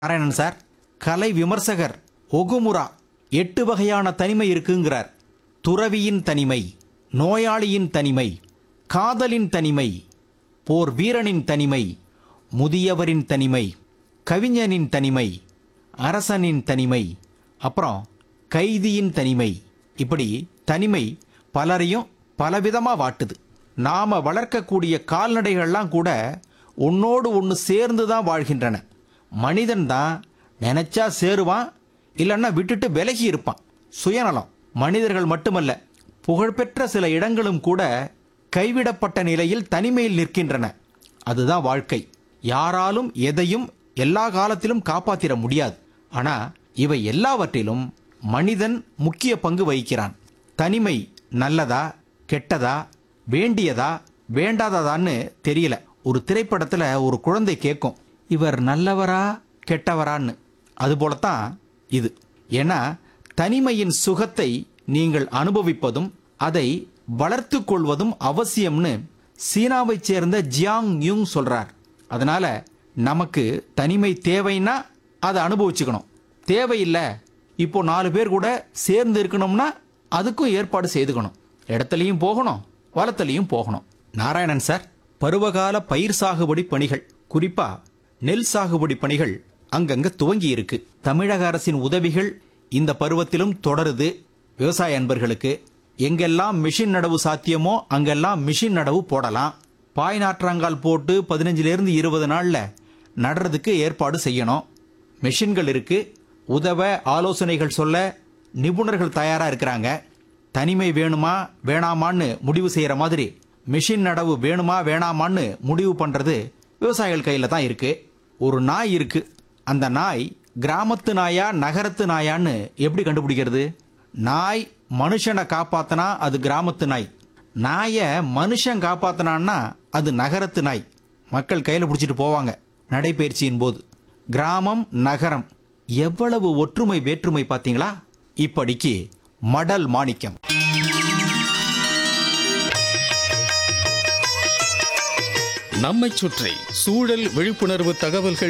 Narayanan sir கலை விமர்சகர் ஒகுமுரா எட்டு வகையான தனிமை இருக்குங்கிறார் துறவியின் தனிமை நோயாளியின் தனிமை காதலின் தனிமை போர் வீரனின் தனிமை முதியவரின் தனிமை கவிஞனின் தனிமை அரசனின் தனிமை அப்புறம் கைதியின் தனிமை இப்படி தனிமை பலரையும் பலவிதமா வாட்டுது நாம வளர்க்கக்கூடிய கால்நடைகள்லாம் கூட உன்னோடு ஒன்று சேர்ந்து தான் வாழ்கின்றன மனிதன் தான் நினைச்சா சேருவான் இல்லைன்னா விட்டுட்டு விலகி இருப்பான் சுயநலம் மனிதர்கள் மட்டுமல்ல புகழ்பெற்ற சில இடங்களும் கூட கைவிடப்பட்ட நிலையில் தனிமையில் நிற்கின்றன அதுதான் வாழ்க்கை யாராலும் எதையும் எல்லா காலத்திலும் காப்பாத்திட முடியாது ஆனா இவை எல்லாவற்றிலும் மனிதன் முக்கிய பங்கு வகிக்கிறான் தனிமை நல்லதா கெட்டதா வேண்டியதா வேண்டாததான்னு தெரியல ஒரு திரைப்படத்துல ஒரு குழந்தை கேட்கும் இவர் நல்லவரா கெட்டவரான்னு அதுபோலத்தான் இது ஏன்னா தனிமையின் சுகத்தை நீங்கள் அனுபவிப்பதும் அதை வளர்த்துக் கொள்வதும் அவசியம்னு சீனாவைச் சேர்ந்த ஜியாங் யூங் சொல்றார் அதனால நமக்கு தனிமை தேவைன்னா அதை அனுபவிச்சுக்கணும் தேவையில்லை இப்போ நாலு பேர் கூட சேர்ந்து இருக்கணும்னா அதுக்கும் ஏற்பாடு செய்துக்கணும் இடத்துலையும் போகணும் வளத்துலையும் போகணும் நாராயணன் சார் பருவகால பயிர் சாகுபடி பணிகள் குறிப்பா நெல் சாகுபடி பணிகள் அங்கங்க துவங்கி இருக்கு தமிழக அரசின் உதவிகள் இந்த பருவத்திலும் தொடருது விவசாய அன்பர்களுக்கு எங்கெல்லாம் மிஷின் நடவு சாத்தியமோ அங்கெல்லாம் மிஷின் நடவு போடலாம் பாய் நாற்றாங்கால் போட்டு பதினஞ்சுல இருந்து இருபது நாள்ல நடுறதுக்கு ஏற்பாடு செய்யணும் மெஷின்கள் இருக்கு உதவ ஆலோசனைகள் சொல்ல நிபுணர்கள் தயாரா இருக்கிறாங்க தனிமை வேணுமா வேணாமான்னு முடிவு செய்யற மாதிரி மிஷின் நடவு வேணுமா வேணாமான்னு முடிவு பண்றது விவசாயிகள் கையில தான் இருக்கு ஒரு நாய் இருக்கு அந்த நாய் கிராமத்து நாயா நகரத்து நாயான்னு எப்படி கண்டுபிடிக்கிறது நாய் மனுஷனை காப்பாத்தினா அது கிராமத்து நாய் நாயை மனுஷன் காப்பாத்தினான்னா அது நகரத்து நாய் மக்கள் கையில பிடிச்சிட்டு போவாங்க நடைபயிற்சியின் போது கிராமம் நகரம் எவ்வளவு ஒற்றுமை வேற்றுமை பாத்தீங்களா இப்படிக்கு மடல் மாணிக்கம் நம்மைச் சுற்றி சூழல் விழிப்புணர்வு தகவல்கள்